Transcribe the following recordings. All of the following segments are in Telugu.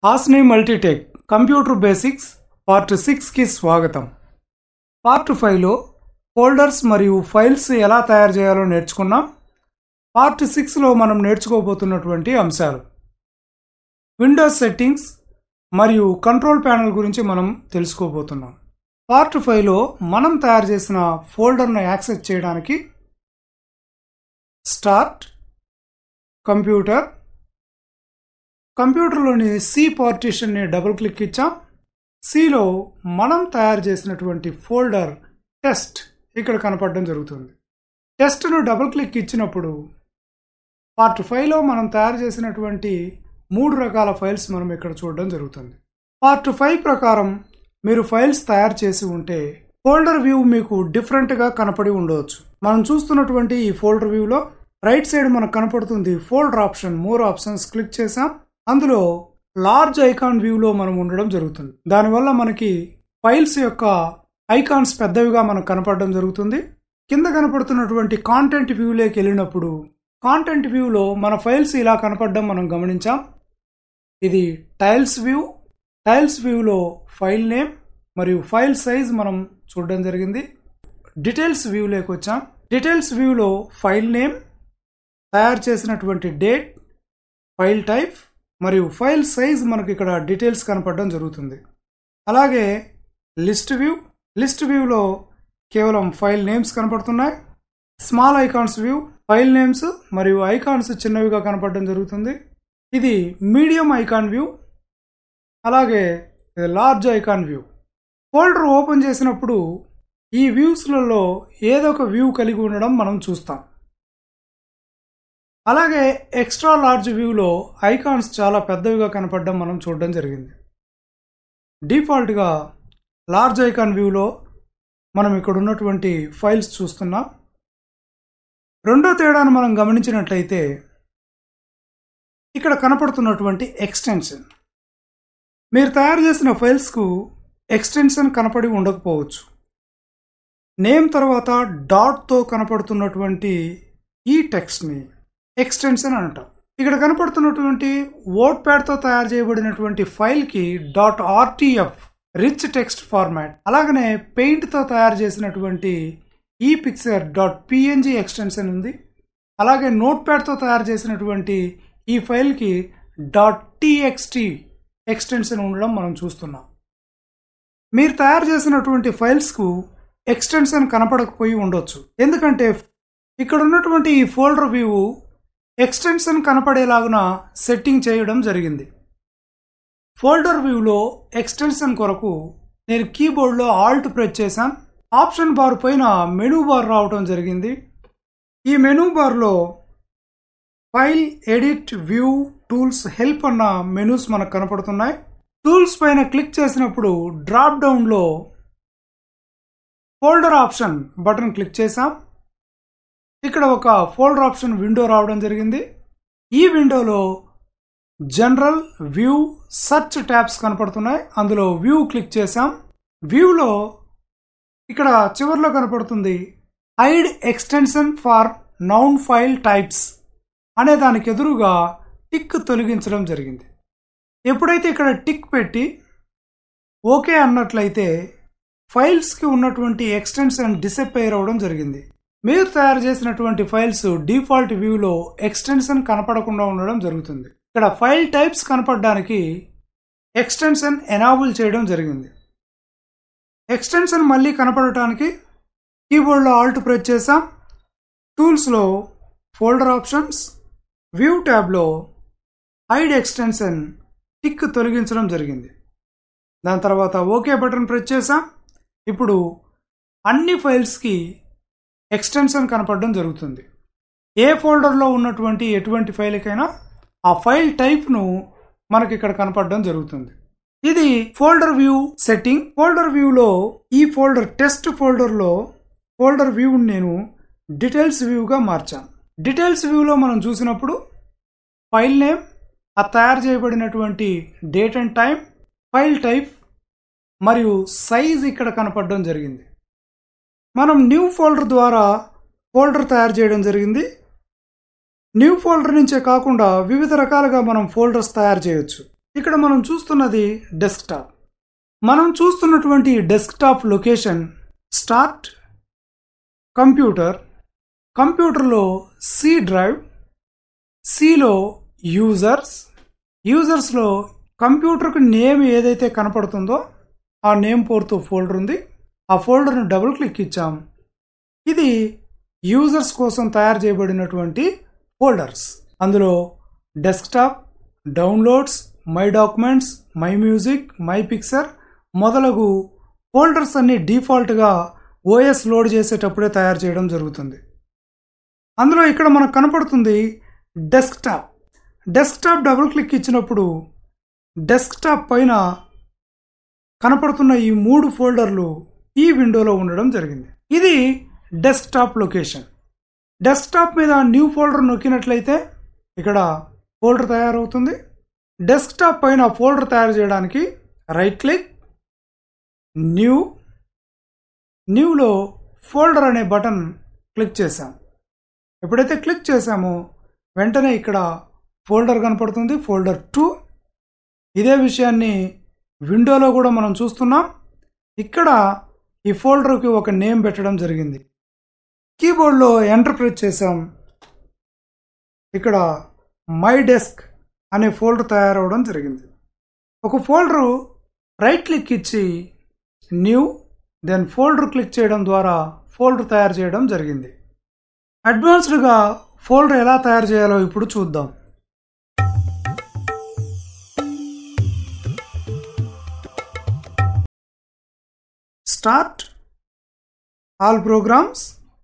Hasni Multitech computer basics part సిక్స్కి స్వాగతం పార్ట్ ఫైవ్లో ఫోల్డర్స్ మరియు ఫైల్స్ ఎలా తయారు చేయాలో నేర్చుకున్నాం పార్ట్ సిక్స్లో మనం నేర్చుకోబోతున్నటువంటి అంశాలు విండోస్ సెట్టింగ్స్ మరియు కంట్రోల్ ప్యానల్ గురించి మనం తెలుసుకోబోతున్నాం పార్ట్ ఫైవ్లో మనం తయారు చేసిన ఫోల్డర్ను యాక్సెస్ చేయడానికి స్టార్ట్ కంప్యూటర్ కంప్యూటర్లోని సి పార్టీషన్ని డబుల్ క్లిక్ ఇచ్చాం సిలో మనం తయారు చేసినటువంటి ఫోల్డర్ టెస్ట్ ఇక్కడ కనపడడం జరుగుతుంది టెస్ట్ను డబుల్ క్లిక్ ఇచ్చినప్పుడు పార్ట్ ఫైవ్లో మనం తయారు చేసినటువంటి మూడు రకాల ఫైల్స్ మనం ఇక్కడ చూడడం జరుగుతుంది పార్ట్ ఫైవ్ ప్రకారం మీరు ఫైల్స్ తయారు చేసి ఉంటే ఫోల్డర్ వ్యూ మీకు డిఫరెంట్గా కనపడి ఉండవచ్చు మనం చూస్తున్నటువంటి ఈ ఫోల్డర్ వ్యూలో రైట్ సైడ్ మనకు కనపడుతుంది folder option more options click చేసాం అందులో లార్జ్ ఐకాన్ వ్యూలో మనం ఉండడం జరుగుతుంది దానివల్ల మనకి ఫైల్స్ యొక్క ఐకాన్స్ పెద్దవిగా మనకు కనపడడం జరుగుతుంది కింద కనపడుతున్నటువంటి కాంటెంట్ వ్యూలోకి వెళ్ళినప్పుడు కాంటెంట్ వ్యూలో మన ఫైల్స్ ఇలా కనపడడం మనం గమనించాం ఇది టైల్స్ వ్యూ టైల్స్ వ్యూలో ఫైల్ నేమ్ మరియు ఫైల్ సైజ్ మనం చూడడం జరిగింది డీటెయిల్స్ వ్యూలోకి వచ్చాం డీటెయిల్స్ వ్యూలో ఫైల్ నేమ్ తయారు చేసినటువంటి డేట్ ఫైల్ టైప్ మరియు ఫైల్ సైజ్ మనకి ఇక్కడ డీటెయిల్స్ కనపడడం జరుగుతుంది అలాగే లిస్ట్ వ్యూ లిస్ట్ వ్యూలో కేవలం ఫైల్ నేమ్స్ కనపడుతున్నాయి small icons view file names మరియు ఐకాన్స్ చిన్నవిగా కనపడడం జరుగుతుంది ఇది మీడియం ఐకాన్ వ్యూ అలాగే large icon view folder open చేసినప్పుడు ఈ వ్యూస్లలో ఏదో ఒక వ్యూ కలిగి ఉండడం మనం చూస్తాం అలాగే ఎక్స్ట్రా లార్జ్ వ్యూలో ఐకాన్స్ చాలా పెద్దవిగా కనపడడం మనం చూడడం జరిగింది డిఫాల్ట్గా లార్జ్ ఐకాన్ వ్యూలో మనం ఇక్కడ ఉన్నటువంటి ఫైల్స్ చూస్తున్నాం రెండో తేడాను మనం గమనించినట్లయితే ఇక్కడ కనపడుతున్నటువంటి ఎక్స్టెన్షన్ మీరు తయారు చేసిన ఫైల్స్కు ఎక్స్టెన్షన్ కనపడి ఉండకపోవచ్చు నేమ్ తర్వాత డాట్తో కనపడుతున్నటువంటి ఈ టెక్స్ట్ని ఎక్స్టెన్షన్ అంటాం ఇక్కడ కనపడుతున్నటువంటి వర్డ్ ప్యాడ్తో తయారు చేయబడినటువంటి ఫైల్కి dot RTF rich text format అలాగనే పెయింట్తో తయారు చేసినటువంటి ఈ పిక్చర్ డాట్ పిఎన్జి ఎక్స్టెన్షన్ ఉంది అలాగే నోట్ ప్యాడ్తో తయారు చేసినటువంటి ఈ ఫైల్కి డాట్ టీఎక్స్టీ ఎక్స్టెన్షన్ ఉండడం మనం చూస్తున్నాం మీరు తయారు చేసినటువంటి ఫైల్స్కు ఎక్స్టెన్షన్ కనపడకపోయి ఉండొచ్చు ఎందుకంటే ఇక్కడ ఉన్నటువంటి ఈ ఫోల్డర్ వ్యూ ఎక్స్టెన్షన్ కనపడేలాగున సెట్టింగ్ చేయడం జరిగింది ఫోల్డర్ వ్యూలో ఎక్స్టెన్షన్ కొరకు నేను కీబోర్డ్లో ఆల్ట్ ప్రెస్ చేశాను ఆప్షన్ బార్ పైన మెనూ బార్ రావడం జరిగింది ఈ మెనూ బార్లో file edit view tools help అన్న మెనూస్ మనకు కనపడుతున్నాయి టూల్స్ పైన క్లిక్ చేసినప్పుడు డ్రాప్ డౌన్లో ఫోల్డర్ ఆప్షన్ బటన్ క్లిక్ చేసాం ఇక్కడ ఒక ఫోల్డర్ ఆప్షన్ విండో రావడం జరిగింది ఈ విండోలో జనరల్ వ్యూ సర్చ్ ట్యాబ్స్ కనపడుతున్నాయి అందులో వ్యూ క్లిక్ చేసాం వ్యూలో ఇక్కడ చివరిలో కనపడుతుంది hide extension for known file types అనే దానికి ఎదురుగా టిక్ తొలగించడం జరిగింది ఎప్పుడైతే ఇక్కడ టిక్ పెట్టి ఓకే అన్నట్లయితే ఫైల్స్కి ఉన్నటువంటి ఎక్స్టెన్షన్ డిసప్పైర్ అవ్వడం జరిగింది మీరు తయారు చేసినటువంటి ఫైల్స్ డిఫాల్ట్ వ్యూలో ఎక్స్టెన్షన్ కనపడకుండా ఉండడం జరుగుతుంది ఇక్కడ ఫైల్ టైప్స్ కనపడడానికి ఎక్స్టెన్షన్ ఎనాబుల్ చేయడం జరిగింది ఎక్స్టెన్షన్ మళ్ళీ కనపడటానికి కీబోర్డ్లో ఆల్ట్ ప్రెస్ చేసాం టూల్స్లో ఫోల్డర్ ఆప్షన్స్ వ్యూ ట్యాబ్లో హైడ్ ఎక్స్టెన్షన్ టిక్ తొలగించడం జరిగింది దాని తర్వాత ఓకే బటన్ ప్రెస్ చేసాం ఇప్పుడు అన్ని ఫైల్స్కి ఎక్స్టెన్షన్ కనపడడం జరుగుతుంది ఏ ఫోల్డర్లో ఉన్నటువంటి ఎటువంటి ఫైల్కైనా ఆ ఫైల్ టైప్ను మనకి ఇక్కడ కనపడడం జరుగుతుంది ఇది ఫోల్డర్ వ్యూ సెట్టింగ్ ఫోల్డర్ వ్యూలో ఈ ఫోల్డర్ టెస్ట్ ఫోల్డర్లో ఫోల్డర్ వ్యూని నేను డీటెయిల్స్ వ్యూగా మార్చాను డీటెయిల్స్ వ్యూలో మనం చూసినప్పుడు ఫైల్ నేమ్ ఆ తయారు చేయబడినటువంటి date and time file type మరియు సైజ్ ఇక్కడ కనపడడం జరిగింది మనం న్యూ ఫోల్డర్ ద్వారా ఫోల్డర్ తయారు చేయడం జరిగింది న్యూ ఫోల్డర్ నుంచే కాకుండా వివిధ రకాలుగా మనం ఫోల్డర్స్ తయారు చేయొచ్చు ఇక్కడ మనం చూస్తున్నది డెస్క్టాప్ మనం చూస్తున్నటువంటి డెస్క్టాప్ లొకేషన్ స్టార్ట్ కంప్యూటర్ కంప్యూటర్లో సి డ్రైవ్ సిలో యూజర్స్ యూజర్స్లో కంప్యూటర్కి నేమ్ ఏదైతే కనపడుతుందో ఆ నేమ్ పోర్తో ఫోల్డర్ ఉంది ఆ ఫోల్డర్ను డబుల్ క్లిక్ ఇచ్చాం ఇది యూజర్స్ కోసం తయారు చేయబడినటువంటి ఫోల్డర్స్ అందులో desktop downloads my documents my music my picture మొదలగు ఫోల్డర్స్ అన్ని డిఫాల్ట్గా ఓఎస్ లోడ్ చేసేటప్పుడే తయారు చేయడం జరుగుతుంది అందులో ఇక్కడ మనకు కనపడుతుంది డెస్క్టాప్ డెస్క్టాప్ డబుల్ క్లిక్ ఇచ్చినప్పుడు డెస్క్టాప్ పైన కనపడుతున్న ఈ మూడు ఫోల్డర్లు ఈ విండోలో ఉండడం జరిగింది ఇది డెస్క్టాప్ లొకేషన్ డెస్క్టాప్ మీద న్యూ ఫోల్డర్ నొక్కినట్లయితే ఇక్కడ ఫోల్డర్ తయారవుతుంది డెస్క్టాప్ పైన ఫోల్డర్ తయారు చేయడానికి రైట్ క్లిక్ న్యూ న్యూలో ఫోల్డర్ అనే బటన్ క్లిక్ చేశాం ఎప్పుడైతే క్లిక్ చేశామో వెంటనే ఇక్కడ ఫోల్డర్ కనపడుతుంది ఫోల్డర్ టూ ఇదే విషయాన్ని విండోలో కూడా మనం చూస్తున్నాం ఇక్కడ ఈ ఫోల్డర్కి ఒక నేమ్ పెట్టడం జరిగింది కీబోర్డ్లో ఎంటర్ ప్రెస్ చేసాం ఇక్కడ మై డెస్క్ అనే ఫోల్డర్ తయారవడం జరిగింది ఒక ఫోల్డరు రైట్ క్లిక్ ఇచ్చి న్యూ దెన్ ఫోల్డర్ క్లిక్ చేయడం ద్వారా ఫోల్డర్ తయారు చేయడం జరిగింది అడ్వాన్స్డ్గా ఫోల్డర్ ఎలా తయారు చేయాలో ఇప్పుడు చూద్దాం స్టార్ట్ ఆల్ ప్రోగ్రామ్స్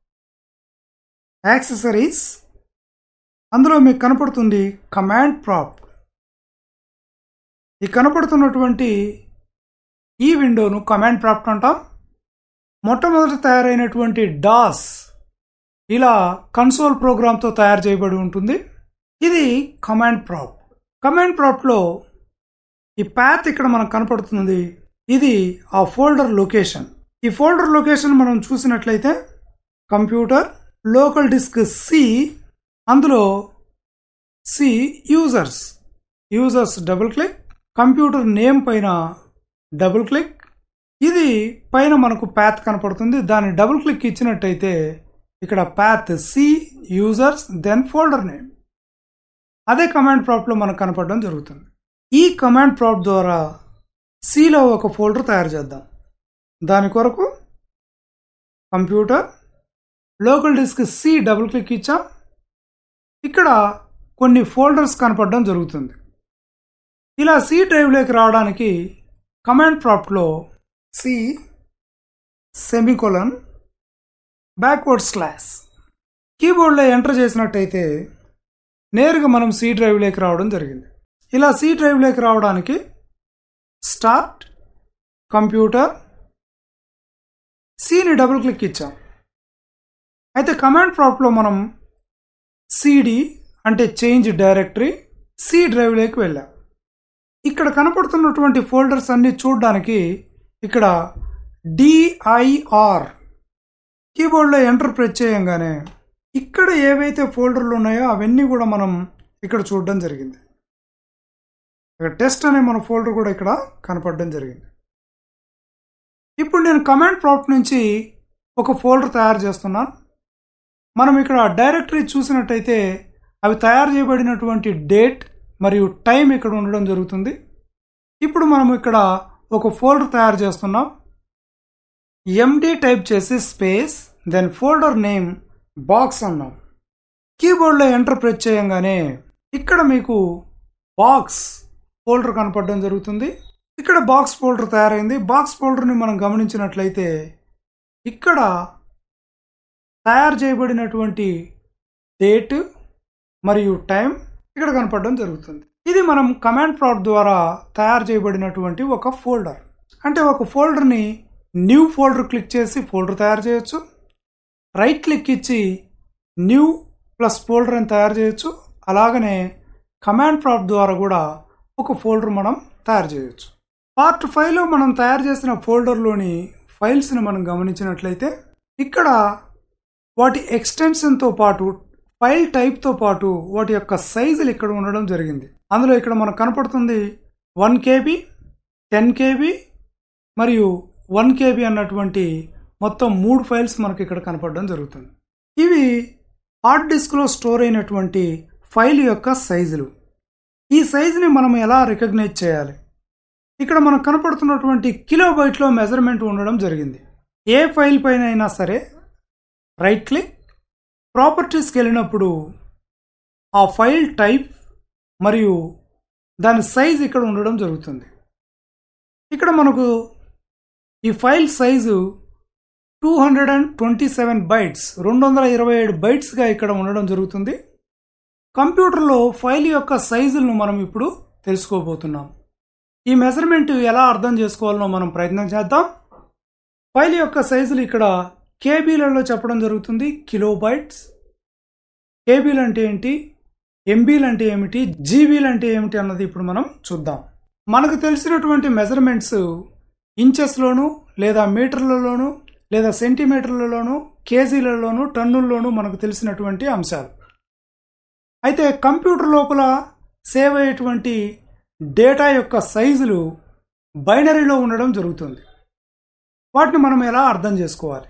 యాక్సెసరీస్ అందులో మీకు కనపడుతుంది కమాండ్ ప్రాప్ ఈ కనపడుతున్నటువంటి ఈ విండోను కమాండ్ ప్రాప్ట్ అంటాం మొట్టమొదట తయారైనటువంటి డాస్ ఇలా కన్సోల్ ప్రోగ్రామ్తో తయారు చేయబడి ఉంటుంది ఇది కమాండ్ ప్రాప్ కమాండ్ ప్రాప్ట్లో ఈ ప్యాత్ ఇక్కడ మనకు కనపడుతుంది ఇది ఆ ఫోల్డర్ లొకేషన్ ఈ ఫోల్డర్ లొకేషన్ మనం చూసినట్లయితే కంప్యూటర్ లోకల్ డిస్క్ సి అందులో C users users double click computer name పైన డబుల్ క్లిక్ ఇది పైన మనకు ప్యాత్ కనపడుతుంది దాన్ని డబుల్ క్లిక్ ఇచ్చినట్టయితే ఇక్కడ path C users then folder name అదే కమాండ్ ప్రాప్ట్లో మనకు కనపడడం జరుగుతుంది ఈ కమాండ్ ప్రాప్ ద్వారా సిలో ఒక ఫోల్డర్ తయారు చేద్దాం దాని కొరకు computer local disk C double click ఇచ్చాం ఇక్కడ కొన్ని ఫోల్డర్స్ కనపడడం జరుగుతుంది ఇలా సి డ్రైవ్లోకి రావడానికి కమాండ్ ప్రాప్ట్లో సి సెమికోలన్ బ్యాక్వర్డ్ స్లాష్ కీబోర్డ్లో ఎంటర్ చేసినట్టయితే నేరుగా మనం సి డ్రైవ్లోకి రావడం జరిగింది ఇలా సి డ్రైవ్లోకి రావడానికి స్టార్ట్ కంప్యూటర్ సిని డబుల్ క్లిక్ ఇచ్చాం అయితే కమాండ్ ప్రాప్ట్లో మనం సిడి అంటే చేంజ్ డైరెక్టరీ సి డ్రైవ్లోకి వెళ్ళాం ఇక్కడ కనపడుతున్నటువంటి ఫోల్డర్స్ అన్ని చూడడానికి ఇక్కడ డిఐఆర్ కీబోర్డ్లో ఎంటర్ ప్రెస్ చేయంగానే ఇక్కడ ఏవైతే ఫోల్డర్లు ఉన్నాయో అవన్నీ కూడా మనం ఇక్కడ చూడడం జరిగింది ఇక్కడ టెస్ట్ అనే మన ఫోల్డర్ కూడా ఇక్కడ కనపడడం జరిగింది ఇప్పుడు నేను కమాండ్ ప్రాప్ట్ నుంచి ఒక ఫోల్డర్ తయారు చేస్తున్నాను మనం ఇక్కడ డైరెక్టరీ చూసినట్టయితే అవి తయారు చేయబడినటువంటి డేట్ మరియు టైం ఇక్కడ ఉండడం జరుగుతుంది ఇప్పుడు మనం ఇక్కడ ఒక ఫోల్డర్ తయారు చేస్తున్నాం ఎండి టైప్ చేసి space then folder name box అన్నాం కీబోర్డ్లో ఎంటర్ ప్రెస్ చేయంగానే ఇక్కడ మీకు బాక్స్ ఫోల్డర్ కనపడడం జరుగుతుంది ఇక్కడ బాక్స్ ఫోల్డర్ తయారైంది బాక్స్ ఫోల్డర్ని మనం గమనించినట్లయితే ఇక్కడ తయారు చేయబడినటువంటి డేట్ మరియు టైం ఇక్కడ కనపడడం జరుగుతుంది ఇది మనం కమాండ్ ప్రాప్ట్ ద్వారా తయారు చేయబడినటువంటి ఒక ఫోల్డర్ అంటే ఒక ఫోల్డర్ని న్యూ ఫోల్డర్ క్లిక్ చేసి ఫోల్డర్ తయారు చేయొచ్చు రైట్ క్లిక్ ఇచ్చి న్యూ ప్లస్ ఫోల్డర్ అని తయారు చేయొచ్చు అలాగనే కమాండ్ ప్రాప్ట్ ద్వారా కూడా ఒక ఫోల్డర్ మనం తయారు చేయొచ్చు పార్ట్ ఫైవ్లో మనం తయారు చేసిన ఫోల్డర్లోని ఫైల్స్ని మనం గమనించినట్లయితే ఇక్కడ వాటి ఎక్స్టెన్షన్తో పాటు ఫైల్ టైప్తో పాటు వాటి యొక్క సైజులు ఇక్కడ ఉండడం జరిగింది అందులో ఇక్కడ మనకు కనపడుతుంది వన్ కేబీ టెన్ కేబీ మరియు వన్ కేబీ అన్నటువంటి మొత్తం మూడు ఫైల్స్ మనకి ఇక్కడ కనపడడం జరుగుతుంది ఇవి హార్డ్ డిస్క్లో స్టోర్ అయినటువంటి ఫైల్ యొక్క సైజులు ఈ సైజుని మనం ఎలా రికగ్నైజ్ చేయాలి ఇక్కడ మనకు కనపడుతున్నటువంటి కిలోబైట్లో మెజర్మెంట్ ఉండడం జరిగింది ఏ ఫైల్ పైన అయినా సరే రైట్ క్లిక్ ప్రాపర్టీస్కి వెళ్ళినప్పుడు ఆ ఫైల్ టైప్ మరియు దాని సైజ్ ఇక్కడ ఉండడం జరుగుతుంది ఇక్కడ మనకు ఈ file size two hundred and twenty seven bytes రెండు వందల ఇరవై ఏడు బైట్స్గా ఇక్కడ ఉండడం జరుగుతుంది కంప్యూటర్లో ఫైల్ యొక్క సైజులను మనం ఇప్పుడు తెలుసుకోబోతున్నాం ఈ మెజర్మెంట్ ఎలా అర్థం చేసుకోవాలనో మనం ప్రయత్నం చేద్దాం ఫైల్ యొక్క సైజులు ఇక్కడ కేబీలలో చెప్పడం జరుగుతుంది కిలో బైట్స్ కేబీలు అంటే ఏంటి ఎంబీలు అంటే ఏమిటి జీబీలు అంటే ఏమిటి అన్నది ఇప్పుడు మనం చూద్దాం మనకు తెలిసినటువంటి మెజర్మెంట్స్ ఇంచెస్లోను లేదా మీటర్లలోను లేదా సెంటీమీటర్లలోను కేజీలలోను టన్నుల్లోనూ మనకు తెలిసినటువంటి అంశాలు అయితే కంప్యూటర్ లోపల సేవ్ అయ్యేటువంటి డేటా యొక్క సైజులు బైనరీలో ఉండడం జరుగుతుంది వాటిని మనం ఎలా అర్థం చేసుకోవాలి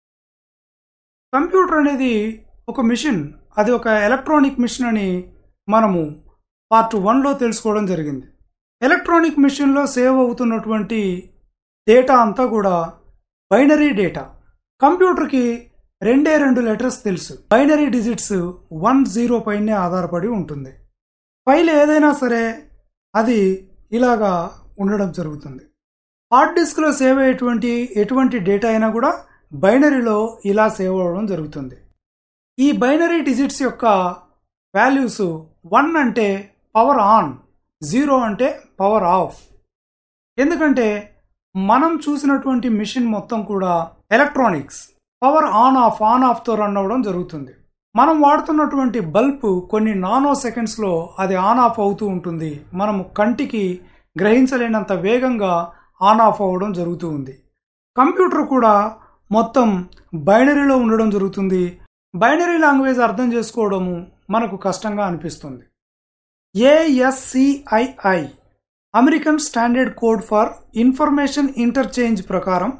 కంప్యూటర్ అనేది ఒక మిషన్ అది ఒక ఎలక్ట్రానిక్ మిషన్ అని మనము పార్ట్ వన్లో తెలుసుకోవడం జరిగింది ఎలక్ట్రానిక్ మిషన్లో సేవ్ అవుతున్నటువంటి డేటా అంతా కూడా బైనరీ డేటా కంప్యూటర్కి రెండే రెండు లెటర్స్ తెలుసు బైనరీ డిజిట్స్ వన్ జీరో పైనే ఆధారపడి ఉంటుంది ఫైల్ ఏదైనా సరే అది ఇలాగా ఉండడం జరుగుతుంది హార్డ్ డిస్క్లో సేవ్ అయ్యేటువంటి ఎటువంటి డేటా అయినా కూడా బైనరీలో ఇలా సేవ్ అవ్వడం జరుగుతుంది ఈ బైనరీ డిజిట్స్ యొక్క వాల్యూస్ వన్ అంటే పవర్ ఆన్ జీరో అంటే పవర్ ఆఫ్ ఎందుకంటే మనం చూసినటువంటి మిషన్ మొత్తం కూడా electronics power on off on ఆఫ్తో రన్ అవ్వడం జరుగుతుంది మనం వాడుతున్నటువంటి బల్బ్ కొన్ని నానో సెకండ్స్లో అది ఆన్ ఆఫ్ అవుతూ ఉంటుంది మనం కంటికి గ్రహించలేనంత వేగంగా ఆన్ ఆఫ్ అవ్వడం జరుగుతూ ఉంది కంప్యూటర్ కూడా మొత్తం బైనరీలో ఉండడం జరుగుతుంది బైనరీ లాంగ్వేజ్ అర్థం చేసుకోవడము మనకు కష్టంగా అనిపిస్తుంది ASCII American standard code for information interchange ప్రకారం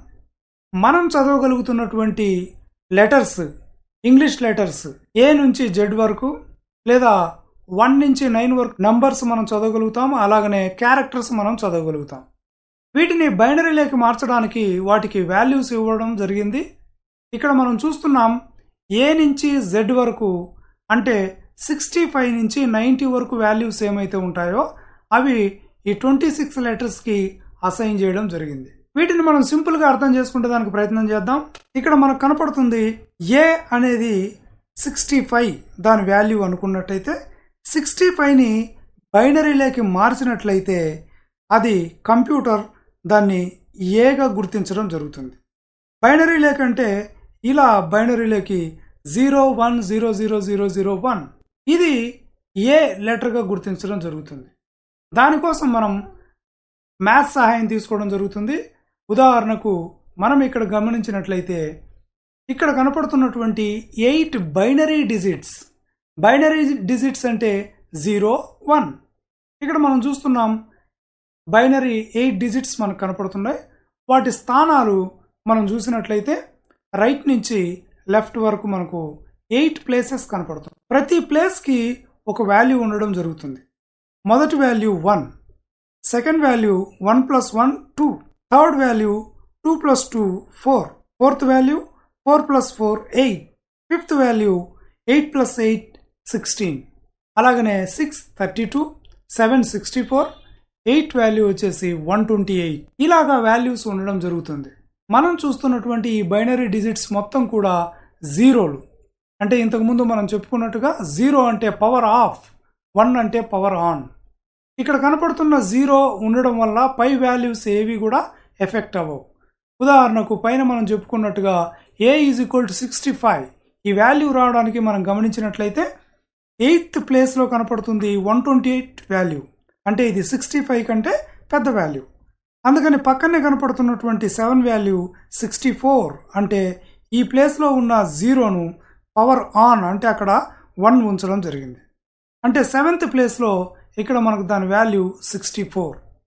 మనం చదవగలుగుతున్నటువంటి లెటర్స్ ఇంగ్లీష్ లెటర్స్ ఏ నుంచి జెడ్ వరకు లేదా వన్ నుంచి నైన్ వరకు నంబర్స్ మనం చదవగలుగుతాం అలాగనే క్యారెక్టర్స్ మనం చదవగలుగుతాం వీటిని బైనరీలోకి మార్చడానికి వాటికి వాల్యూస్ ఇవ్వడం జరిగింది ఇక్కడ మనం చూస్తున్నాం ఏ నుంచి జెడ్ వరకు అంటే సిక్స్టీ ఫైవ్ నుంచి నైంటీ వరకు వాల్యూస్ ఏమైతే ఉంటాయో అవి ఈ ట్వంటీ సిక్స్ లెటర్స్కి అసైన్ చేయడం జరిగింది వీటిని మనం సింపుల్గా అర్థం చేసుకుంటే దానికి ప్రయత్నం చేద్దాం ఇక్కడ మనకు కనపడుతుంది ఏ అనేది సిక్స్టీ ఫైవ్ దాని వాల్యూ అనుకున్నట్టయితే సిక్స్టీ ఫైవ్ని బైనరీలోకి మార్చినట్లయితే అది కంప్యూటర్ దాన్ని ఏగా గుర్తించడం జరుగుతుంది బైనరీ లేకంటే ఇలా బైనరీలోకి zero one zero zero zero zero one ఇది ఏ లెటర్గా గుర్తించడం జరుగుతుంది దానికోసం మనం మ్యాథ్స్ సహాయం తీసుకోవడం జరుగుతుంది ఉదాహరణకు మనం ఇక్కడ గమనించినట్లయితే ఇక్కడ కనపడుతున్నటువంటి eight binary digits binary digits అంటే జీరో వన్ ఇక్కడ మనం చూస్తున్నాం బైనరీ ఎయిట్ డిజిట్స్ మనకు కనపడుతున్నాయి వాటి స్థానాలు మనం చూసినట్లయితే రైట్ నుంచి లెఫ్ట్ వరకు మనకు ఎయిట్ ప్లేసెస్ కనపడుతుంది ప్రతి ప్లేస్కి ఒక వాల్యూ ఉండడం జరుగుతుంది మొదటి value one second value one plus one two third value two plus two four fourth value four plus four eight fifth value eight plus eight sixteen అలాగనే six thirty two seven sixty four eight value వచ్చేసి వన్ ట్వంటీ ఎయిట్ ఇలాగా వాల్యూస్ ఉండడం జరుగుతుంది మనం చూస్తున్నటువంటి ఈ బైనరీ డిజిట్స్ మొత్తం కూడా జీరోలు అంటే ఇంతకుముందు మనం చెప్పుకున్నట్టుగా జీరో అంటే పవర్ ఆఫ్ వన్ అంటే పవర్ ఆన్ ఇక్కడ కనపడుతున్న జీరో ఉండడం వల్ల పై వాల్యూస్ ఏవి కూడా ఎఫెక్ట్ అవ్వవు ఉదాహరణకు పైన మనం చెప్పుకున్నట్టుగా A is equal to sixty five ఈ వాల్యూ రావడానికి మనం గమనించినట్లయితే ఎయిత్ ప్లేస్లో కనపడుతుంది వన్ ట్వంటీ ఎయిట్ వాల్యూ అంటే ఇది సిక్స్టీ ఫైవ్ కంటే పెద్ద వాల్యూ అందుకని పక్కనే కనపడుతున్నటువంటి సెవెన్ వాల్యూ సిక్స్టీ ఫోర్ అంటే ఈ ప్లేస్లో ఉన్న జీరోను పవర్ ఆన్ అంటే అక్కడ వన్ ఉంచడం జరిగింది అంటే సెవెంత్ ప్లేస్లో ఇక్కడ మనకు దాని value sixty four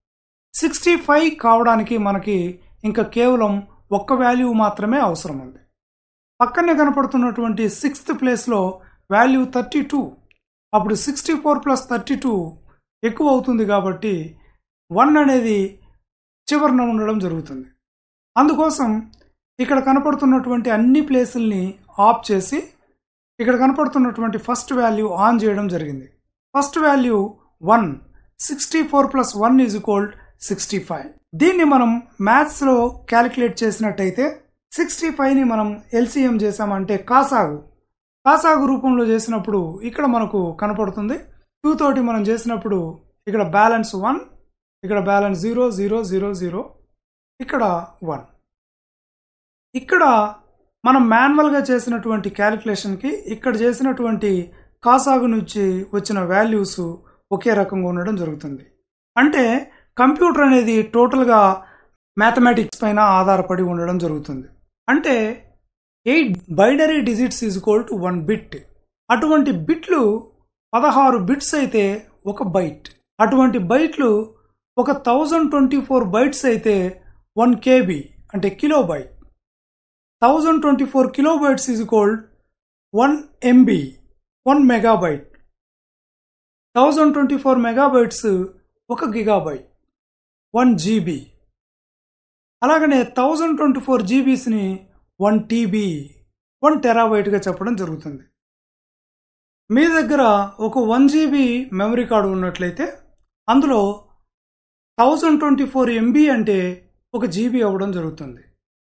sixty five కావడానికి మనకి ఇంకా కేవలం ఒక్క వాల్యూ మాత్రమే అవసరం ఉంది పక్కనే కనపడుతున్నటువంటి సిక్స్త్ ప్లేస్లో వాల్యూ థర్టీ టూ అప్పుడు sixty four plus thirty two ఎక్కువ అవుతుంది కాబట్టి వన్ అనేది చివరన ఉండడం జరుగుతుంది అందుకోసం ఇక్కడ కనపడుతున్నటువంటి అన్ని ప్లేసుల్ని ఆఫ్ చేసి ఇక్కడ కనపడుతున్నటువంటి ఫస్ట్ వాల్యూ ఆన్ చేయడం జరిగింది first value one sixty four plus one is equal sixty five దీన్ని మనం మ్యాథ్స్లో క్యాలిక్యులేట్ చేసినట్టయితే సిక్స్టీ ఫైవ్ని మనం ఎల్సిఎం చేసామంటే కాసాగు కాసాగు రూపంలో చేసినప్పుడు ఇక్కడ మనకు కనపడుతుంది టూ తోటి మనం చేసినప్పుడు ఇక్కడ బ్యాలెన్స్ వన్ ఇక్కడ balance zero zero zero zero ఇక్కడ వన్ ఇక్కడ మనం మాన్యువల్గా చేసినటువంటి క్యాలిక్యులేషన్కి ఇక్కడ చేసినటువంటి కాసాగు నుంచి వచ్చిన వాల్యూస్ ఒకే రకంగా ఉండడం జరుగుతుంది అంటే కంప్యూటర్ అనేది టోటల్గా మ్యాథమెటిక్స్ పైన ఆధారపడి ఉండడం జరుగుతుంది అంటే eight binary digits is equal to one bit అటువంటి బిట్లు పదహారు బిట్స్ అయితే ఒక బైట్ అటువంటి బైట్లు ఒక థౌజండ్ ట్వంటీ ఫోర్ బైట్స్ అయితే వన్ కేబీ అంటే kilobyte thousand twenty four kilobytes is equal one MB one megabyte thousand twenty four megabytes ఒక గిగాబైట్ వన్ జీబీ అలాగనే థౌజండ్ ట్వంటీ ఫోర్ జీబీస్ని వన్ టీబీ వన్ టెరాబైట్గా చెప్పడం జరుగుతుంది మీ దగ్గర ఒక వన్ జీబీ మెమరీ కార్డు ఉన్నట్లయితే అందులో థౌజండ్ ట్వంటీ ఫోర్ ఎంబీ అంటే ఒక జీబీ అవ్వడం జరుగుతుంది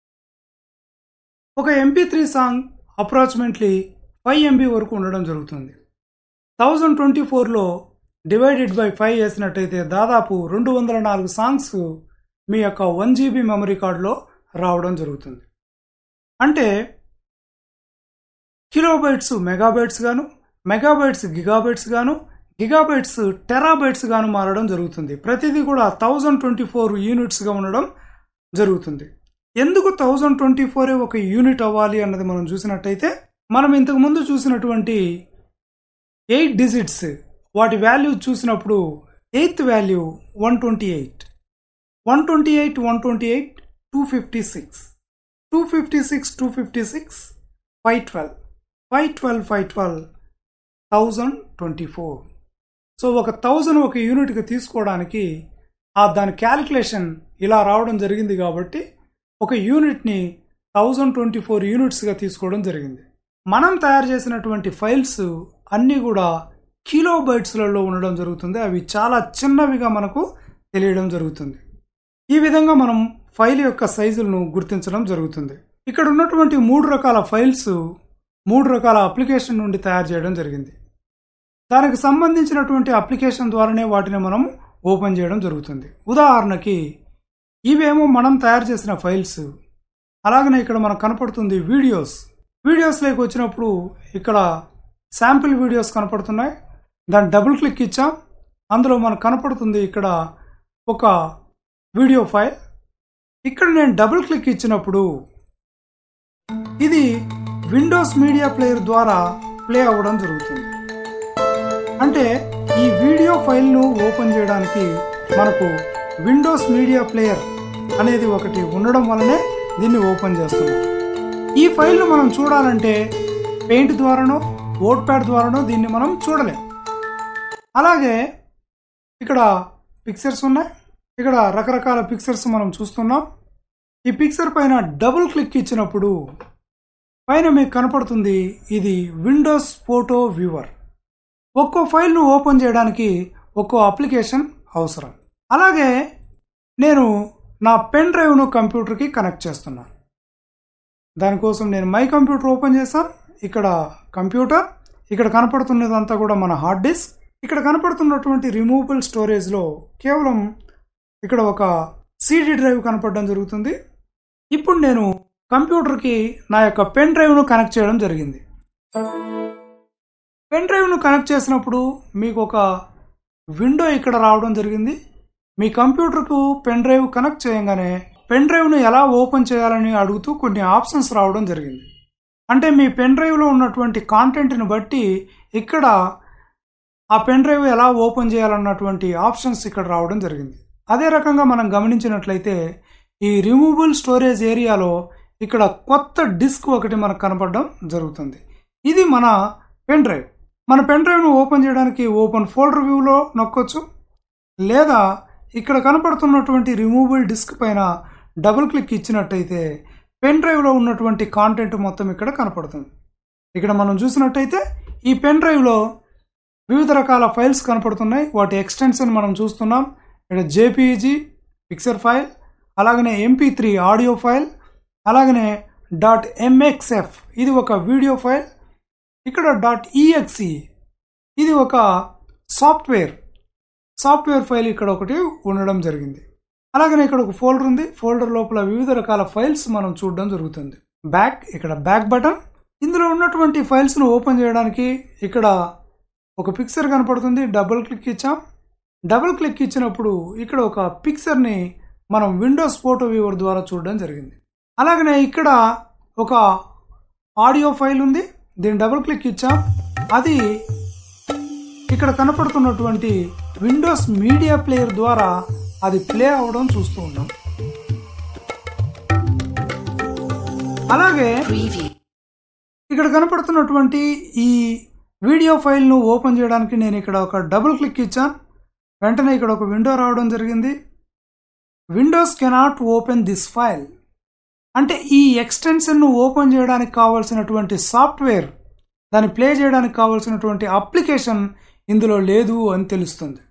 ఒక MP three song approximately five MB వరకు ఉండడం జరుగుతుంది థౌజండ్ ట్వంటీ ఫోర్లో డివైడెడ్ బై ఫైవ్ వేసినట్టయితే దాదాపు రెండు వందల నాలుగు సాంగ్స్ మీ యొక్క వన్ జీబీ మెమరీ కార్డులో రావడం జరుగుతుంది అంటే కిలోబైట్స్ మెగాబైట్స్ గాను మెగాబైట్స్ గిగాబైట్స్ గాను గిగాబైట్స్ టెరాబైట్స్ గాను మారడం జరుగుతుంది ప్రతిదీ కూడా థౌజండ్ ట్వంటీ ఫోర్ యూనిట్స్గా ఉండడం జరుగుతుంది ఎందుకు థౌజండ్ ట్వంటీ ఫోరే ఒక యూనిట్ అవ్వాలి అన్నది మనం చూసినట్టయితే మనం ఇంతకు ముందు చూసినటువంటి ఎయిట్ డిజిట్స్ వాటి వాల్యూ చూసినప్పుడు eighth value one twenty eight one twenty eight one twenty eight two fifty six two fifty six two fifty six five twelve five twelve five twelve thousand twenty four so ఒక థౌజండ్ ఒక యూనిట్కి తీసుకోవడానికి ఆ దాని క్యాలిక్యులేషన్ ఇలా రావడం జరిగింది కాబట్టి ఒక యూనిట్ని థౌజండ్ ట్వంటీ ఫోర్ యూనిట్స్గా తీసుకోవడం జరిగింది మనం తయారు చేసినటువంటి ఫైల్స్ అన్నీ కూడా కిలో బైట్స్లలో ఉండడం జరుగుతుంది అవి చాలా చిన్నవిగా మనకు తెలియడం జరుగుతుంది ఈ విధంగా మనం ఫైల్ యొక్క సైజులను గుర్తించడం జరుగుతుంది ఇక్కడ ఉన్నటువంటి మూడు రకాల ఫైల్స్ మూడు రకాల అప్లికేషన్ నుండి తయారు చేయడం జరిగింది దానికి సంబంధించినటువంటి అప్లికేషన్ ద్వారానే వాటిని మనం ఓపెన్ చేయడం జరుగుతుంది ఉదాహరణకి ఇవేమో మనం తయారు చేసిన ఫైల్స్ అలాగనే ఇక్కడ మనకు కనపడుతుంది వీడియోస్ వీడియోస్లోకి వచ్చినప్పుడు ఇక్కడ శాంపిల్ వీడియోస్ కనపడుతున్నాయి దాన్ని డబుల్ క్లిక్ ఇచ్చాం అందులో మనకు కనపడుతుంది ఇక్కడ ఒక వీడియో ఫైల్ ఇక్కడ నేను డబుల్ క్లిక్ ఇచ్చినప్పుడు ఇది విండోస్ మీడియా ప్లేయర్ ద్వారా ప్లే అవ్వడం జరుగుతుంది అంటే ఈ వీడియో ఫైల్ను ఓపెన్ చేయడానికి మనకు విండోస్ మీడియా ప్లేయర్ అనేది ఒకటి ఉండడం వల్లనే దీన్ని ఓపెన్ చేస్తున్నాం ఈ ఫైల్ను మనం చూడాలంటే పెయింట్ ద్వారానో ఓట్ ప్యాడ్ ద్వారానో దీన్ని మనం చూడలేం అలాగే ఇక్కడ పిక్చర్స్ ఉన్నాయి ఇక్కడ రకరకాల పిక్చర్స్ మనం చూస్తున్నాం ఈ పిక్చర్ పైన డబుల్ క్లిక్ ఇచ్చినప్పుడు పైన మీకు కనపడుతుంది ఇది విండోస్ ఫోటో వ్యూవర్ ఒక్కో ఫైల్ను ఓపెన్ చేయడానికి ఒక్కో అప్లికేషన్ అవసరం అలాగే నేను నా పెన్ డ్రైవ్ను కంప్యూటర్కి కనెక్ట్ చేస్తున్నాను దానికోసం నేను మై కంప్యూటర్ ఓపెన్ చేశాను ఇక్కడ కంప్యూటర్ ఇక్కడ కనపడుతున్నదంతా కూడా మన హార్డ్ డిస్క్ ఇక్కడ కనపడుతున్నటువంటి రిమూవబుల్ స్టోరేజ్లో కేవలం ఇక్కడ ఒక సిడి డ్రైవ్ కనపడడం జరుగుతుంది ఇప్పుడు నేను కంప్యూటర్కి నా యొక్క పెన్ డ్రైవ్ను కనెక్ట్ చేయడం జరిగింది పెన్ డ్రైవ్ను కనెక్ట్ చేసినప్పుడు మీకు ఒక విండో ఇక్కడ రావడం జరిగింది మీ కంప్యూటర్కు పెన్ డ్రైవ్ కనెక్ట్ చేయగానే పెన్ డ్రైవ్ను ఎలా ఓపెన్ చేయాలని అడుగుతూ కొన్ని ఆప్షన్స్ రావడం జరిగింది అంటే మీ పెన్ డ్రైవ్లో ఉన్నటువంటి కాంటెంట్ని బట్టి ఇక్కడ ఆ పెన్ డ్రైవ్ ఎలా ఓపెన్ చేయాలన్నటువంటి ఆప్షన్స్ ఇక్కడ రావడం జరిగింది అదే రకంగా మనం గమనించినట్లయితే ఈ రిమూవబుల్ స్టోరేజ్ ఏరియాలో ఇక్కడ కొత్త డిస్క్ ఒకటి మనకు కనపడడం జరుగుతుంది ఇది మన పెన్ డ్రైవ్ మన పెన్ డ్రైవ్ను ఓపెన్ చేయడానికి ఓపెన్ ఫోల్డర్ వ్యూలో నొక్కొచ్చు లేదా ఇక్కడ కనపడుతున్నటువంటి రిమూవబుల్ డిస్క్ పైన డబుల్ క్లిక్ ఇచ్చినట్టయితే పెన్ డ్రైవ్లో ఉన్నటువంటి కాంటెంట్ మొత్తం ఇక్కడ కనపడుతుంది ఇక్కడ మనం చూసినట్టయితే ఈ పెన్ డ్రైవ్లో వివిధ రకాల ఫైల్స్ కనపడుతున్నాయి వాటి ఎక్స్టెన్షన్ మనం చూస్తున్నాం ఇక్కడ జేపీజీ పిక్చర్ ఫైల్ అలాగనే ఎంపీ త్రీ ఆడియో ఫైల్ అలాగనే డాట్ ఎంఎక్స్ఎఫ్ ఇది ఒక వీడియో ఫైల్ ఇక్కడ డాట్ ఈఎక్సి ఇది ఒక సాఫ్ట్వేర్ సాఫ్ట్వేర్ ఫైల్ ఇక్కడ ఒకటి ఉండడం జరిగింది అలాగనే ఇక్కడ ఒక ఫోల్డర్ ఉంది ఫోల్డర్ లోపల వివిధ రకాల ఫైల్స్ మనం చూడడం జరుగుతుంది బ్యాక్ ఇక్కడ బ్యాక్ బటన్ ఇందులో ఉన్నటువంటి ఫైల్స్ను ఓపెన్ చేయడానికి ఇక్కడ ఒక పిక్చర్ కనపడుతుంది డబుల్ క్లిక్ ఇచ్చాం డబుల్ క్లిక్ ఇచ్చినప్పుడు ఇక్కడ ఒక పిక్చర్ని మనం విండోస్ ఫోటో వ్యూవర్ ద్వారా చూడడం జరిగింది అలాగనే ఇక్కడ ఒక ఆడియో ఫైల్ ఉంది దీన్ని డబుల్ క్లిక్ ఇచ్చాం అది ఇక్కడ కనపడుతున్నటువంటి విండోస్ మీడియా ప్లేయర్ ద్వారా అది ప్లే అవడం చూస్తూ ఉన్నాం అలాగే Preview. ఇక్కడ కనపడుతున్నటువంటి ఈ వీడియో ఫైల్ను ఓపెన్ చేయడానికి నేను ఇక్కడ ఒక డబుల్ క్లిక్ ఇచ్చాను వెంటనే ఇక్కడ ఒక విండో రావడం జరిగింది Windows cannot open this file అంటే ఈ ఎక్స్టెన్షన్ను ఓపెన్ చేయడానికి కావాల్సినటువంటి సాఫ్ట్వేర్ దాన్ని ప్లే చేయడానికి కావాల్సినటువంటి అప్లికేషన్ ఇందులో లేదు అని తెలుస్తుంది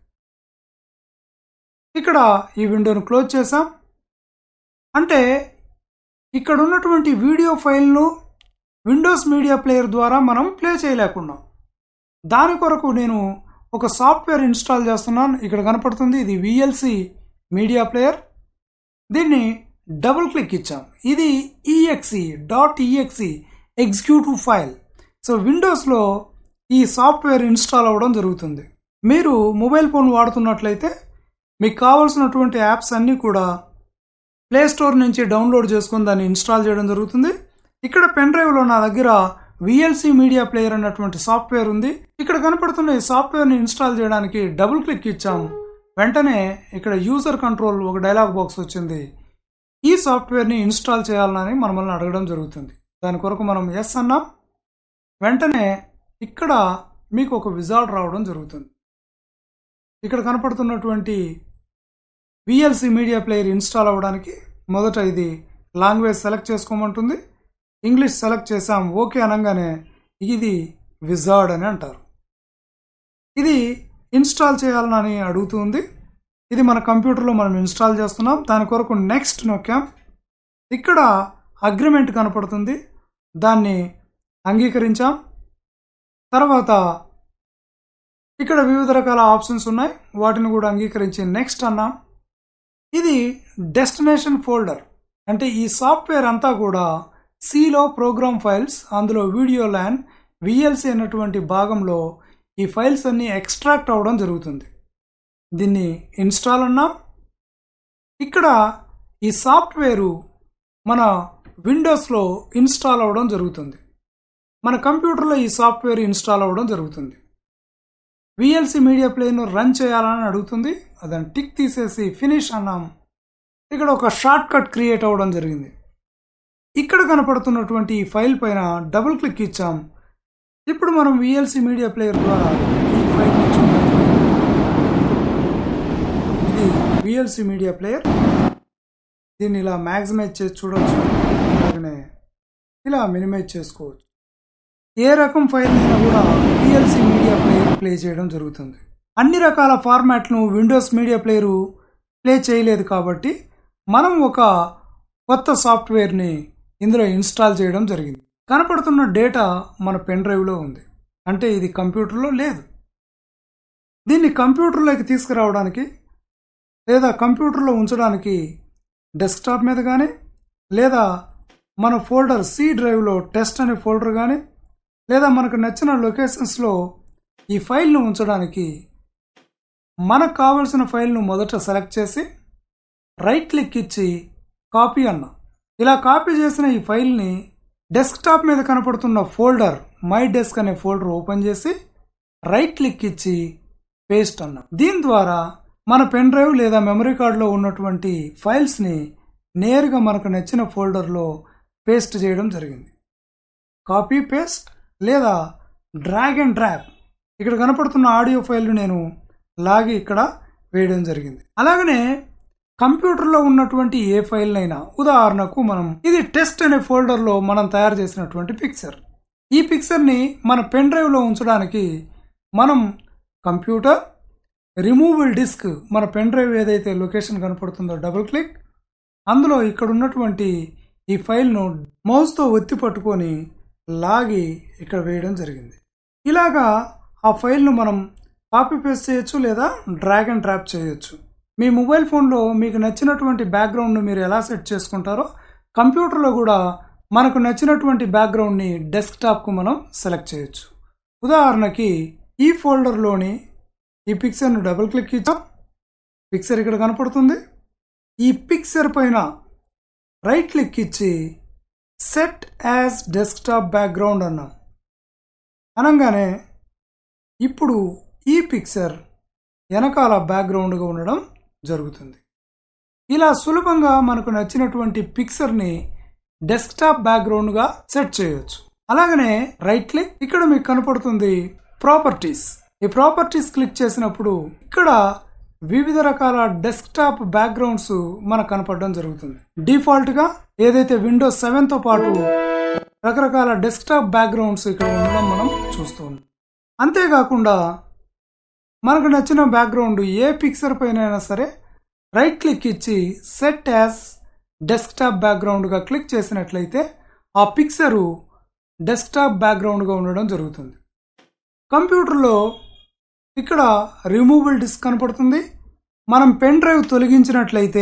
ఇక్కడ ఈ విండోను క్లోజ్ చేసాం అంటే ఇక్కడ ఉన్నటువంటి వీడియో ఫైల్ను విండోస్ మీడియా ప్లేయర్ ద్వారా మనం ప్లే చేయలేకున్నాం దాని కొరకు నేను ఒక సాఫ్ట్వేర్ ఇన్స్టాల్ చేస్తున్నాను ఇక్కడ కనపడుతుంది ఇది విఎల్సి మీడియా ప్లేయర్ దీన్ని డబుల్ క్లిక్ ఇచ్చాం ఇది EXE dot EXE executive file so విండోస్లో ఈ సాఫ్ట్వేర్ ఇన్స్టాల్ అవ్వడం జరుగుతుంది మీరు మొబైల్ ఫోన్ వాడుతున్నట్లయితే మీకు కావాల్సినటువంటి యాప్స్ అన్నీ కూడా ప్లే స్టోర్ నుంచి డౌన్లోడ్ చేసుకొని దాన్ని ఇన్స్టాల్ చేయడం జరుగుతుంది ఇక్కడ పెన్ డ్రైవ్లో నా దగ్గర విఎల్సి మీడియా ప్లేయర్ అన్నటువంటి సాఫ్ట్వేర్ ఉంది ఇక్కడ కనపడుతున్న ఈ సాఫ్ట్వేర్ని ఇన్స్టాల్ చేయడానికి డబుల్ క్లిక్ ఇచ్చాం వెంటనే ఇక్కడ యూజర్ కంట్రోల్ ఒక డైలాగ్ బాక్స్ వచ్చింది ఈ సాఫ్ట్వేర్ని ఇన్స్టాల్ చేయాలని మనల్ని అడగడం జరుగుతుంది దాని కొరకు మనం ఎస్ అన్నాం వెంటనే ఇక్కడ మీకు ఒక విజార్డ్ రావడం జరుగుతుంది ఇక్కడ కనపడుతున్నటువంటి విఎల్సి మీడియా ప్లేయర్ ఇన్స్టాల్ అవ్వడానికి మొదట ఇది లాంగ్వేజ్ సెలెక్ట్ చేసుకోమంటుంది ఇంగ్లీష్ సెలెక్ట్ చేసాం ఓకే అనగానే ఇది విజార్డ్ అని అంటారు ఇది ఇన్స్టాల్ చేయాలని అడుగుతుంది ఇది మన కంప్యూటర్లో మనం ఇన్స్టాల్ చేస్తున్నాం దాని కొరకు నెక్స్ట్ నొక్కాం ఇక్కడ అగ్రిమెంట్ కనపడుతుంది దాన్ని అంగీకరించాం తర్వాత ఇక్కడ వివిధ రకాల ఆప్షన్స్ ఉన్నాయి వాటిని కూడా అంగీకరించి నెక్స్ట్ అన్నాం ఇది డెస్టినేషన్ ఫోల్డర్ అంటే ఈ సాఫ్ట్వేర్ అంతా కూడా సిలో ప్రోగ్రామ్ ఫైల్స్ అందులో వీడియో ల్యాన్ విఎల్సి అన్నటువంటి భాగంలో ఈ ఫైల్స్ అన్ని ఎక్స్ట్రాక్ట్ అవ్వడం జరుగుతుంది దీన్ని ఇన్స్టాల్ అన్నాం ఇక్కడ ఈ సాఫ్ట్వేరు మన విండోస్లో ఇన్స్టాల్ అవ్వడం జరుగుతుంది మన కంప్యూటర్లో ఈ సాఫ్ట్వేర్ ఇన్స్టాల్ అవ్వడం జరుగుతుంది విఎల్సి మీడియా ప్లేను రన్ చేయాలని అడుగుతుంది అదని టిక్ తీసేసి ఫినిష్ అన్నాం ఇక్కడ ఒక షార్ట్ కట్ క్రియేట్ అవ్వడం జరిగింది ఇక్కడ కనపడుతున్నటువంటి ఈ ఫైల్ పైన డబుల్ క్లిక్ ఇచ్చాం ఇప్పుడు మనం విఎల్సి మీడియా ప్లేయర్ ద్వారా ఈ ఫైల్ని చూడడం ఇది విఎల్సి మీడియా ప్లేయర్ దీన్ని ఇలా మ్యాక్సిమైజ్ చేసి చూడవచ్చు అలాగనే ఇలా మినిమైజ్ చేసుకోవచ్చు ఏ రకం ఫైల్ అయినా కూడా విఎల్సి మీడియా ప్లేయర్ ప్లే చేయడం జరుగుతుంది అన్ని రకాల ఫార్మాట్ను విండోస్ మీడియా ప్లేయరు ప్లే చేయలేదు కాబట్టి మనం ఒక కొత్త సాఫ్ట్వేర్ని ఇందులో ఇన్స్టాల్ చేయడం జరిగింది కనపడుతున్న డేటా మన పెన్ డ్రైవ్లో ఉంది అంటే ఇది కంప్యూటర్లో లేదు దీన్ని కంప్యూటర్లోకి తీసుకురావడానికి లేదా కంప్యూటర్లో ఉంచడానికి డెస్క్టాప్ మీద కానీ లేదా మన ఫోల్డర్ సి డ్రైవ్లో టెస్ట్ అనే ఫోల్డర్ కానీ లేదా మనకు నచ్చిన లొకేషన్స్లో ఈ ఫైల్ను ఉంచడానికి మనకు కావలసిన ఫైల్ను మొదట సెలెక్ట్ చేసి రైట్ క్లిక్ ఇచ్చి కాపీ అన్న ఇలా కాపీ చేసిన ఈ ఫైల్ని డెస్క్టాప్ మీద కనపడుతున్న ఫోల్డర్ మై డెస్క్ అనే ఫోల్డర్ ఓపెన్ చేసి రైట్ క్లిక్ ఇచ్చి పేస్ట్ అన్న దీని ద్వారా మన పెన్ డ్రైవ్ లేదా మెమరీ కార్డులో ఉన్నటువంటి ఫైల్స్ని నేరుగా మనకు నచ్చిన ఫోల్డర్లో పేస్ట్ చేయడం జరిగింది కాపీ పేస్ట్ లేదా డ్రాగ్ అండ్ డ్రాప్ ఇక్కడ కనపడుతున్న ఆడియో ఫైల్ను నేను లాగి ఇక్కడ వేయడం జరిగింది అలాగనే కంప్యూటర్లో ఉన్నటువంటి ఏ ఫైల్నైనా ఉదాహరణకు మనం ఇది టెస్ట్ అనే ఫోల్డర్లో మనం తయారు చేసినటువంటి పిక్చర్ ఈ పిక్చర్ని మన పెన్ డ్రైవ్లో ఉంచడానికి మనం కంప్యూటర్ రిమూవల్ డిస్క్ మన పెన్ డ్రైవ్ ఏదైతే లొకేషన్ కనపడుతుందో డబుల్ క్లిక్ అందులో ఇక్కడ ఉన్నటువంటి ఈ ఫైల్ను మౌస్తో ఒత్తి పట్టుకొని లాగి ఇక్కడ వేయడం జరిగింది ఇలాగా ఆ ఫైల్ను మనం కాపీ పేస్ట్ చేయొచ్చు లేదా డ్రాగ్ అండ్ డ్రాప్ చేయొచ్చు మీ మొబైల్ ఫోన్లో మీకు నచ్చినటువంటి బ్యాక్గ్రౌండ్ను మీరు ఎలా సెట్ చేసుకుంటారో కంప్యూటర్లో కూడా మనకు నచ్చినటువంటి బ్యాక్గ్రౌండ్ని డెస్క్టాప్కు మనం సెలెక్ట్ చేయొచ్చు ఉదాహరణకి ఈ ఫోల్డర్లోని ఈ పిక్చర్ను డబుల్ క్లిక్ ఇచ్చాం పిక్చర్ ఇక్కడ కనపడుతుంది ఈ పిక్చర్ పైన రైట్ క్లిక్ ఇచ్చి సెట్ యాజ్ డెస్క్టాప్ బ్యాక్గ్రౌండ్ అన్నాం అనగానే ఇప్పుడు ఈ పిక్చర్ వెనకాల బ్యాక్గ్రౌండ్గా ఉండడం జరుగుతుంది ఇలా సులభంగా మనకు నచ్చినటువంటి పిక్చర్ని డెస్క్టాప్ బ్యాక్గ్రౌండ్గా సెట్ చేయొచ్చు అలాగనే రైట్ క్లిక్ ఇక్కడ మీకు కనపడుతుంది ప్రాపర్టీస్ ఈ ప్రాపర్టీస్ క్లిక్ చేసినప్పుడు ఇక్కడ వివిధ రకాల డెస్క్టాప్ బ్యాక్గ్రౌండ్స్ మనకు కనపడడం జరుగుతుంది డిఫాల్ట్ గా ఏదైతే విండోస్ సెవెన్ తో పాటు రకరకాల డెస్క్టాప్ బ్యాక్గ్రౌండ్స్ ఇక్కడ ఉండడం మనం చూస్తూ ఉన్నాం అంతేకాకుండా మనకు నచ్చిన బ్యాక్గ్రౌండ్ ఏ పిక్చర్ పైన అయినా సరే రైట్ క్లిక్ ఇచ్చి సెట్ యాజ్ డెస్క్టాప్ బ్యాక్గ్రౌండ్గా క్లిక్ చేసినట్లయితే ఆ పిక్చరు డెస్క్టాప్ బ్యాక్గ్రౌండ్గా ఉండడం జరుగుతుంది కంప్యూటర్లో ఇక్కడ రిమూవల్ డిస్క్ కనపడుతుంది మనం పెన్ డ్రైవ్ తొలగించినట్లయితే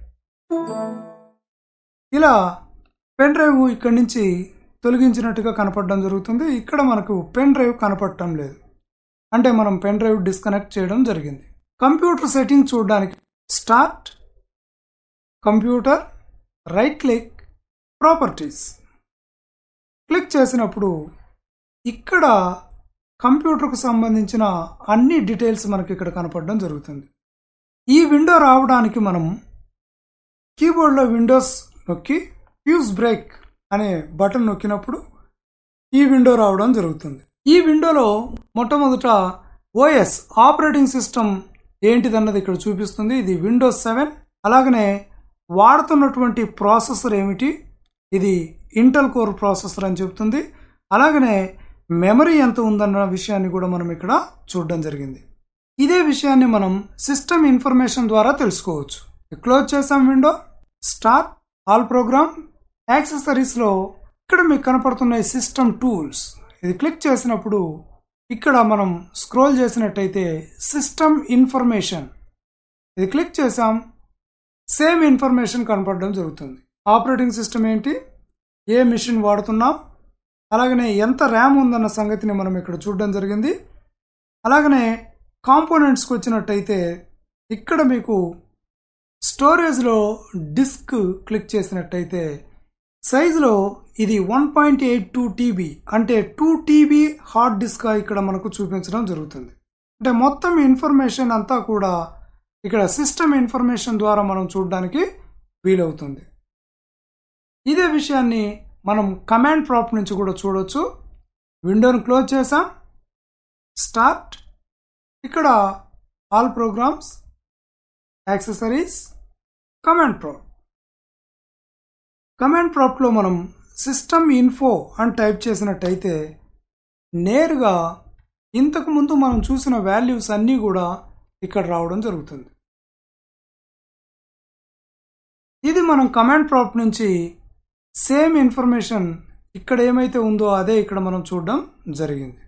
ఇలా పెన్ డ్రైవ్ ఇక్కడి నుంచి తొలగించినట్టుగా కనపడడం జరుగుతుంది ఇక్కడ మనకు పెన్ డ్రైవ్ కనపడటం లేదు అంటే మనం పెన్ డ్రైవ్ డిస్కనెక్ట్ చేయడం జరిగింది కంప్యూటర్ సెట్టింగ్ చూడడానికి start computer right click properties click చేసినప్పుడు ఇక్కడ కంప్యూటర్కు సంబంధించిన అన్ని డీటెయిల్స్ మనకి ఇక్కడ కనపడడం జరుగుతుంది ఈ విండో రావడానికి మనం కీబోర్డ్లో విండోస్ నొక్కి ఫ్యూజ్ బ్రేక్ అనే బటన్ నొక్కినప్పుడు ఈ విండో రావడం జరుగుతుంది ఈ విండోలో మొట్టమొదట ఓఎస్ ఆపరేటింగ్ సిస్టమ్ ఏంటిదన్నది ఇక్కడ చూపిస్తుంది ఇది విండోస్ సెవెన్ అలాగనే వాడుతున్నటువంటి ప్రాసెసర్ ఏమిటి ఇది ఇంటెల్ కోర్ ప్రాసెసర్ అని చెప్తుంది అలాగనే మెమరీ ఎంత ఉందన్న విషయాన్ని కూడా మనం ఇక్కడ చూడడం జరిగింది ఇదే విషయాన్ని మనం సిస్టమ్ ఇన్ఫర్మేషన్ ద్వారా తెలుసుకోవచ్చు క్లోజ్ చేసాం విండో స్టార్ట్ ఆల్ ప్రోగ్రామ్ యాక్సెసరీస్లో ఇక్కడ మీకు కనపడుతున్న సిస్టమ్ టూల్స్ ఇది క్లిక్ చేసినప్పుడు ఇక్కడ మనం స్క్రోల్ చేసినట్టయితే సిస్టమ్ ఇన్ఫర్మేషన్ ఇది క్లిక్ చేసాం సేమ్ ఇన్ఫర్మేషన్ కనపడడం జరుగుతుంది ఆపరేటింగ్ సిస్టమ్ ఏంటి ఏ మిషన్ వాడుతున్నాం అలాగనే ఎంత ర్యామ్ ఉందన్న సంగతిని మనం ఇక్కడ చూడడం జరిగింది అలాగనే కాంపోనెంట్స్కి వచ్చినట్టయితే ఇక్కడ మీకు స్టోరేజ్లో డిస్క్ క్లిక్ చేసినట్టయితే సైజులో ఇది one point eight two TB అంటే టూ టీబీ హార్డ్ డిస్క్గా ఇక్కడ మనకు చూపించడం జరుగుతుంది అంటే మొత్తం ఇన్ఫర్మేషన్ అంతా కూడా ఇక్కడ సిస్టమ్ ఇన్ఫర్మేషన్ ద్వారా మనం చూడడానికి వీలవుతుంది ఇదే విషయాన్ని మనం కమాండ్ ప్రాప్ నుంచి కూడా చూడొచ్చు విండోను క్లోజ్ చేసాం స్టార్ట్ ఇక్కడ all programs accessories command prompt command ప్రాప్లో మనం సిస్టమ్ ఇన్ఫో అని టైప్ చేసినట్టయితే నేరుగా ఇంతకు ముందు మనం చూసిన వాల్యూస్ అన్నీ కూడా ఇక్కడ రావడం జరుగుతుంది ఇది మనం కమాండ్ ప్రాప్ నుంచి సేమ్ ఇన్ఫర్మేషన్ ఇక్కడ ఏమైతే ఉందో అదే ఇక్కడ మనం చూడడం జరిగింది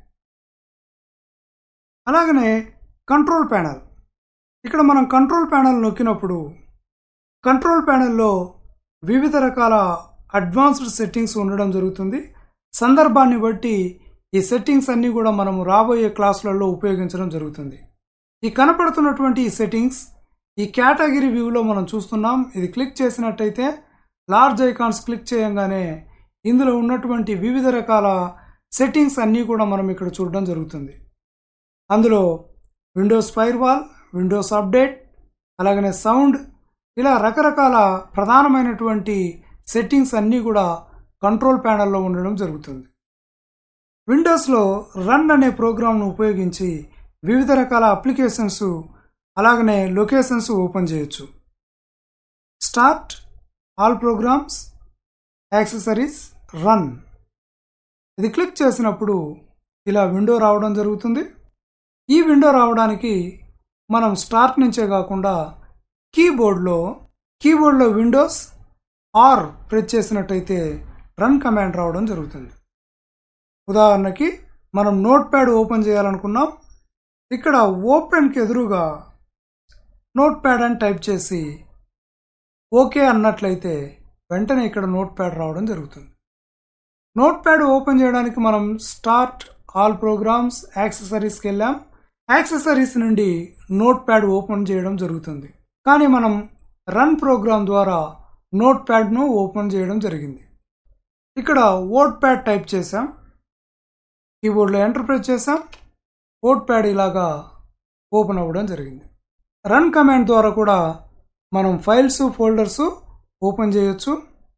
అలాగనే కంట్రోల్ ప్యానల్ ఇక్కడ మనం కంట్రోల్ ప్యానల్ నొక్కినప్పుడు కంట్రోల్ ప్యానల్లో వివిధ రకాల అడ్వాన్స్డ్ సెట్టింగ్స్ ఉండడం జరుగుతుంది సందర్భాన్ని బట్టి ఈ సెట్టింగ్స్ అన్నీ కూడా మనం రాబోయే క్లాసులలో ఉపయోగించడం జరుగుతుంది ఈ కనపడుతున్నటువంటి ఈ సెట్టింగ్స్ ఈ కేటగిరీ వ్యూలో మనం చూస్తున్నాం ఇది క్లిక్ చేసినట్టయితే లార్జ్ ఐకాన్స్ క్లిక్ చేయంగానే ఇందులో ఉన్నటువంటి వివిధ రకాల సెట్టింగ్స్ అన్నీ కూడా మనం ఇక్కడ చూడడం జరుగుతుంది అందులో Windows firewall Windows update అలాగనే సౌండ్ ఇలా రకరకాల ప్రధానమైనటువంటి సెట్టింగ్స్ అన్నీ కూడా కంట్రోల్ ప్యానల్లో ఉండడం జరుగుతుంది విండోస్లో రన్ అనే ప్రోగ్రామ్ను ఉపయోగించి వివిధ రకాల అప్లికేషన్స్ అలాగనే లొకేషన్స్ ఓపెన్ చేయొచ్చు start all programs accessories run ఇది క్లిక్ చేసినప్పుడు ఇలా విండో రావడం జరుగుతుంది ఈ విండో రావడానికి మనం స్టార్ట్ నుంచే కాకుండా కీబోర్డ్లో కీబోర్డ్లో విండోస్ ఆర్ ప్రెస్ చేసినట్టయితే రన్ కమాండ్ రావడం జరుగుతుంది ఉదాహరణకి మనం నోట్ ప్యాడ్ ఓపెన్ చేయాలనుకున్నాం ఇక్కడ ఓపెన్కి ఎదురుగా నోట్ ప్యాడ్ అని టైప్ చేసి ఓకే అన్నట్లయితే వెంటనే ఇక్కడ నోట్ ప్యాడ్ రావడం జరుగుతుంది నోట్ ప్యాడ్ ఓపెన్ చేయడానికి మనం స్టార్ట్ ఆల్ ప్రోగ్రామ్స్ యాక్సెసరీస్కి వెళ్ళాం యాక్సెసరీస్ నుండి నోట్ ప్యాడ్ ఓపెన్ చేయడం జరుగుతుంది కానీ మనం రన్ ప్రోగ్రామ్ ద్వారా నోట్ ప్యాడ్ను ఓపెన్ చేయడం జరిగింది ఇక్కడ ఓట్ ప్యాడ్ టైప్ చేసాం కీబోర్డ్లో ఎంటర్ ప్రెస్ చేసాం ఓట్ ప్యాడ్ ఇలాగా ఓపెన్ అవ్వడం జరిగింది రన్ కమాండ్ ద్వారా కూడా మనం ఫైల్స్ ఫోల్డర్స్ ఓపెన్ చేయొచ్చు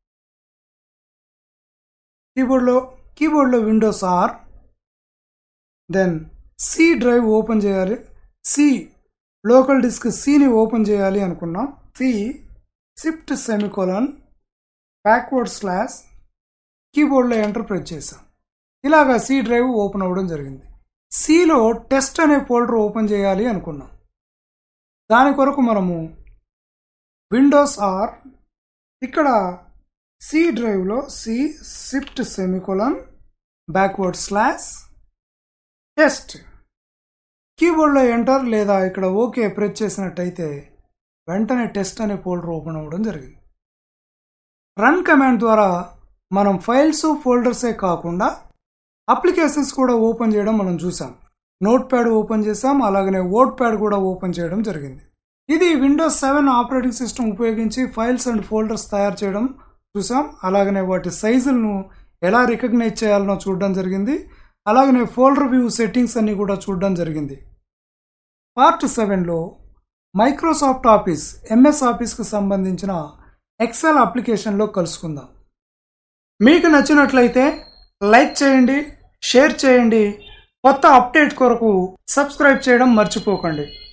కీబోర్డ్లో కీబోర్డ్లో Windows R then C drive open చేయాలి సి లోకల్ డిస్క్ సిని ఓపెన్ చేయాలి అనుకున్నాం C shift semicolon backward slash కీబోర్డ్లో ఎంటర్ ప్రెస్ చేసాం ఇలాగా సి డ్రైవ్ ఓపెన్ అవ్వడం జరిగింది సిలో టెస్ట్ అనే ఫోల్డర్ ఓపెన్ చేయాలి అనుకున్నాం దాని కొరకు మనము విండోస్ ఆర్ ఇక్కడ సి డ్రైవ్లో C shift semicolon backward slash test కీబోర్డ్లో ఎంటర్ లేదా ఇక్కడ ఓకే ప్రెస్ చేసినట్టయితే వెంటనే టెస్ట్ అనే ఫోల్డర్ ఓపెన్ అవ్వడం జరిగింది రన్ కమాండ్ ద్వారా మనం ఫైల్స్ ఫోల్డర్సే కాకుండా అప్లికేషన్స్ కూడా ఓపెన్ చేయడం మనం చూసాం నోట్ ప్యాడ్ ఓపెన్ చేసాం అలాగనే ఓట్ ప్యాడ్ కూడా ఓపెన్ చేయడం జరిగింది ఇది విండోస్ సెవెన్ ఆపరేటింగ్ సిస్టమ్ ఉపయోగించి ఫైల్స్ అండ్ ఫోల్డర్స్ తయారు చేయడం చూసాం అలాగనే వాటి సైజులను ఎలా రికగ్నైజ్ చేయాలనో చూడడం జరిగింది అలాగనే ఫోల్డర్ వ్యూ సెట్టింగ్స్ అన్ని కూడా చూడడం జరిగింది పార్ట్ సెవెన్లో మైక్రోసాఫ్ట్ ఆఫీస్ ఎంఎస్ ఆఫీస్కి సంబంధించిన ఎక్సెల్ అప్లికేషన్లో కలుసుకుందాం మీకు నచ్చినట్లయితే లైక్ చేయండి షేర్ చేయండి కొత్త అప్డేట్ కొరకు సబ్స్క్రైబ్ చేయడం మర్చిపోకండి